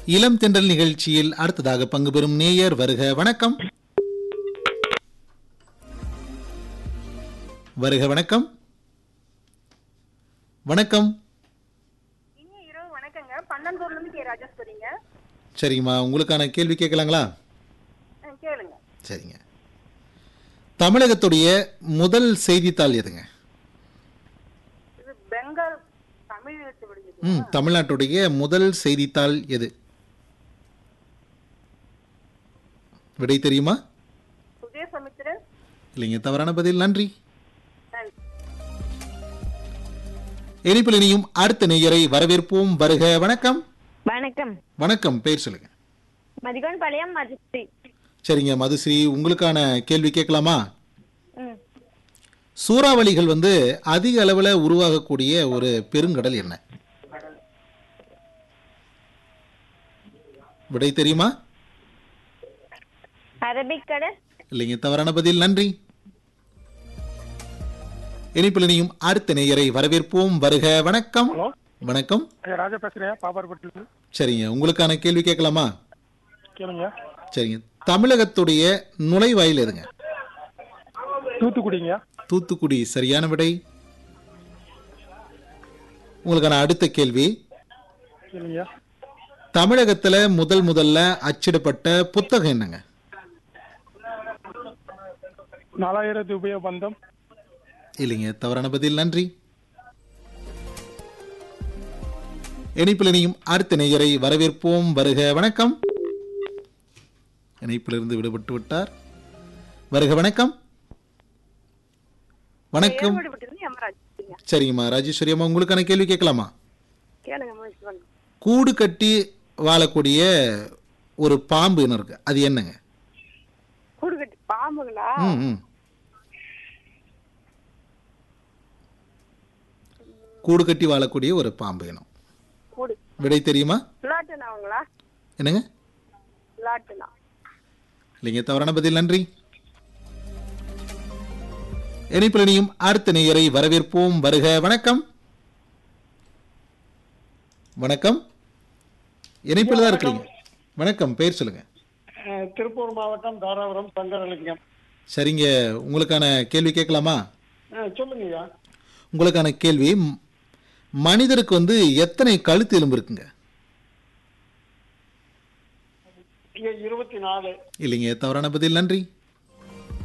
இளம் தென்றல் நிகழ்ச்சியில் அடுத்ததாக பங்கு பெறும் நேயர் வருக வணக்கம் வருக வணக்கம் வணக்கம் இனிய இரவு வணக்கங்க பன்னெண்டூர்ல இருந்து கே ராஜேஸ்வரிங்க சரிங்கம்மா உங்களுக்கான கேள்வி கேட்கலாங்களா ஆ, கேளுங்க சரிங்க தமிழகத்துடைய முதல் செய்தித்தாள் எதுங்க இது பெங்கால் தமிழ் எழுத்து விடுகிறது ம் தமிழ்நாட்டுடைய முதல் செய்தித்தாள் எது விடை தெரியுமா சுதேசமித்திரன் இல்லைங்க தவறான பதில் நன்றி நன்றி இனிப்பில் இனியும் அடுத்த நேயரை வரவேற்போம் வருக வணக்கம் வணக்கம் வணக்கம் பேர் சொல்லுங்க மதிகோன் பாளையம் மதுஸ்ரீ சரிங்க மதுஸ்ரீ உங்களுக்கான கேள்வி கேட்கலாமா ம் சூறாவளிகள் வந்து அதிக அளவில் உருவாகக்கூடிய ஒரு பெருங்கடல் என்ன விடை தெரியுமா அரபிக்கடல் இல்லைங்க தவறான பதில் நன்றி இனிப்பில் இனியும் அடுத்த நேயரை வரவேற்போம் வருக வணக்கம் ஹலோ வணக்கம் ஐயா ராஜா பேசுகிறேன் பாப்பார்பட்டில் சரிங்க உங்களுக்கான கேள்வி கேட்கலாமா கேளுங்க சரிங்க தமிழகத்துடைய நுழைவாயில் எதுங்க தூத்துக்குடிங்க தூத்துக்குடி சரியான விடை உங்களுக்கான அடுத்த கேள்வி கேளுங்க தமிழகத்துல முதல் முதல்ல அச்சிடப்பட்ட புத்தகம் என்னங்க நாலாயிரத்து உபய பந்தம் இல்லைங்க தவறான பதில் நன்றி இணைப்பில் இணையும் அடுத்த நேயரை வரவேற்போம் வருக வணக்கம் இணைப்பிலிருந்து விடுபட்டு விட்டார் வருக வணக்கம் வணக்கம் ஏற்படுத்திருந்து எம் ராஜேஸ்வரிங்க சரிங்கம்மா ராஜேஸ்வரி அம்மா உங்களுக்கான கேள்வி கேட்கலாமா கேளுங்க முயற்சி பண்ணுங்க கூடு கட்டி வாழக்கூடிய ஒரு பாம்பு இனம் இருக்கு அது என்னங்க கூடுகட்டி பாம்புங்களா ம் ம் கூடு கட்டி வாழக்கூடிய ஒரு பாம்பு இனம் கூடு விடை தெரியுமா விளாட்டுனாங்களா என்னங்க விளாட்டுனா இல்லைங்க தவறான பதில் நன்றி இணைப்பிலனையும் அடுத்த நேயரை வரவேற்போம் வருக வணக்கம் வணக்கம் இணைப்பில் தான் இருக்கிறீங்க வணக்கம் பேர் சொல்லுங்க திருப்பூர் மாவட்டம் தாராபுரம் சங்கரலிங்கம் சரிங்க உங்களுக்கான கேள்வி கேட்கலாமா சொல்லுங்க ஐயா உங்களுக்கான கேள்வி ம், மனிதருக்கு வந்து எத்தனை கழுத்து எலும்பு இருக்குங்க ஐயா இருபத்தி நாலு இல்லைங்க தவறான பதில் நன்றி